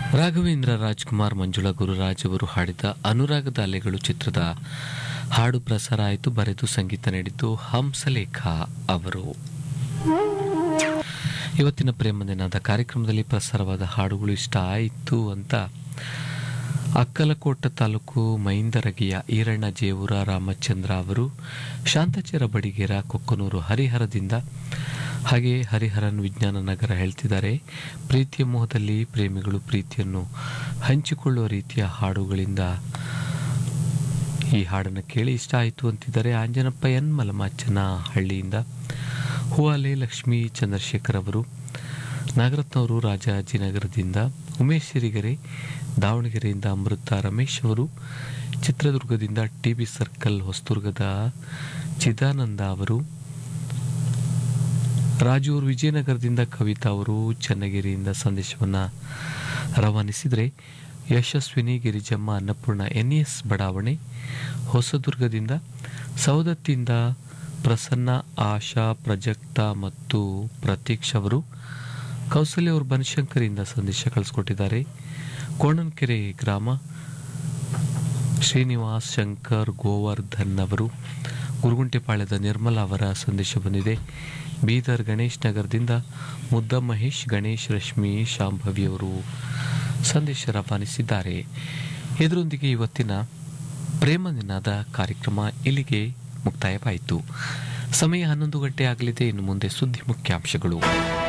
ರಾಘವೇಂದ್ರ ರಾಜ್ಕುಮಾರ್ ಮಂಜುಳಾ ಗುರುರಾಜ್ ಅವರು ಹಾಡಿದ ಅನುರಾಗದ ಅಲೆಗಳು ಚಿತ್ರದ ಹಾಡು ಪ್ರಸಾರ ಆಯಿತು ಬರೆದು ಸಂಗೀತ ನೀಡಿದ್ದು ಹಂಸಲೇಖ ಅವರು ಇವತ್ತಿನ ಪ್ರೇಮದಿನದ ಕಾರ್ಯಕ್ರಮದಲ್ಲಿ ಪ್ರಸಾರವಾದ ಹಾಡುಗಳು ಇಷ್ಟ ಆಯಿತು ಅಂತ ಅಕ್ಕಲಕೋಟ ತಾಲೂಕು ಮೈಂದರಗಿಯ ಈರಣ್ಣ ಜೇವೂರ ರಾಮಚಂದ್ರ ಅವರು ಶಾಂತಚರ ಬಡಿಗೇರ ಕೊಕ್ಕನೂರು ಹರಿಹರದಿಂದ ಹಾಗೆ ಹರಿಹರನ್ ವಿಜ್ಞಾನ ನಗರ ಹೇಳ್ತಿದ್ದಾರೆ ಪ್ರೀತಿಯ ಮೋಹದಲ್ಲಿ ಪ್ರೇಮಿಗಳು ಪ್ರೀತಿಯನ್ನು ಹಂಚಿಕೊಳ್ಳುವ ರೀತಿಯ ಹಾಡುಗಳಿಂದ ಈ ಹಾಡನ್ನು ಕೇಳಿ ಇಷ್ಟ ಆಯಿತು ಅಂತಿದ್ದಾರೆ ಆಂಜನಪ್ಪ ಎನ್ ಮಲಮಾಚನ ಹಳ್ಳಿಯಿಂದ ಹೂವಾಲೆ ಲಕ್ಷ್ಮೀ ಚಂದ್ರಶೇಖರ್ ಅವರು ನಾಗರತ್ನವರು ರಾಜಾಜಿನಗರದಿಂದ ಉಮೇಶ್ ಸಿರಿಗೆರೆ ದಾವಣಗೆರೆಯಿಂದ ಅಮೃತ ರಮೇಶ್ ಅವರು ಚಿತ್ರದುರ್ಗದಿಂದ ಟಿ ಬಿ ಸರ್ಕಲ್ ಹೊಸದುರ್ಗದ ಚಿದಾನಂದ ಅವರು ರಾಜೂರು ವಿಜಯನಗರದಿಂದ ಕವಿತಾ ಅವರು ಚನ್ನಗಿರಿಯಿಂದ ಸಂದೇಶವನ್ನು ರವಾನಿಸಿದರೆ ಯಶಸ್ವಿನಿ ಗಿರಿಜಮ್ಮ ಅನ್ನಪೂರ್ಣ ಎನ್ ಎಸ್ ಬಡಾವಣೆ ಹೊಸದುರ್ಗದಿಂದ ಸೌದತ್ತಿಯಿಂದ ಪ್ರಸನ್ನ ಆಶಾ ಪ್ರಜಕ್ತ ಮತ್ತು ಪ್ರತೀಕ್ಷ್ ಅವರು ಕೌಸಲ್ಯ ಅವರು ಬನಶಂಕರಿಂದ ಸಂದೇಶ ಕಳಿಸ್ಕೊಟ್ಟಿದ್ದಾರೆ ಕೋಣನ್ಕೆರೆ ಗ್ರಾಮ ಶ್ರೀನಿವಾಸ್ ಶಂಕರ್ ಗೋವರ್ಧನ್ ಅವರು ಗುರುಗುಂಟೆಪಾಳ್ಯದ ನಿರ್ಮಲಾ ಅವರ ಸಂದೇಶ ಬಂದಿದೆ ಬೀದರ್ ಗಣೇಶ್ ನಗರದಿಂದ ಮುದ್ದ ಮಹೇಶ್ ಗಣೇಶ್ ರಶ್ಮಿ ಶಾಂಭವಿ ಅವರು ಸಂದೇಶ ರವಾನಿಸಿದ್ದಾರೆ ಇದರೊಂದಿಗೆ ಇವತ್ತಿನ ಪ್ರೇಮ ದಿನದ ಕಾರ್ಯಕ್ರಮ ಇಲ್ಲಿಗೆ ಮುಕ್ತಾಯವಾಯಿತು ಸಮಯ ಹನ್ನೊಂದು ಗಂಟೆ ಆಗಲಿದೆ ಇನ್ನು ಮುಂದೆ ಸುದ್ದಿ ಮುಖ್ಯಾಂಶಗಳು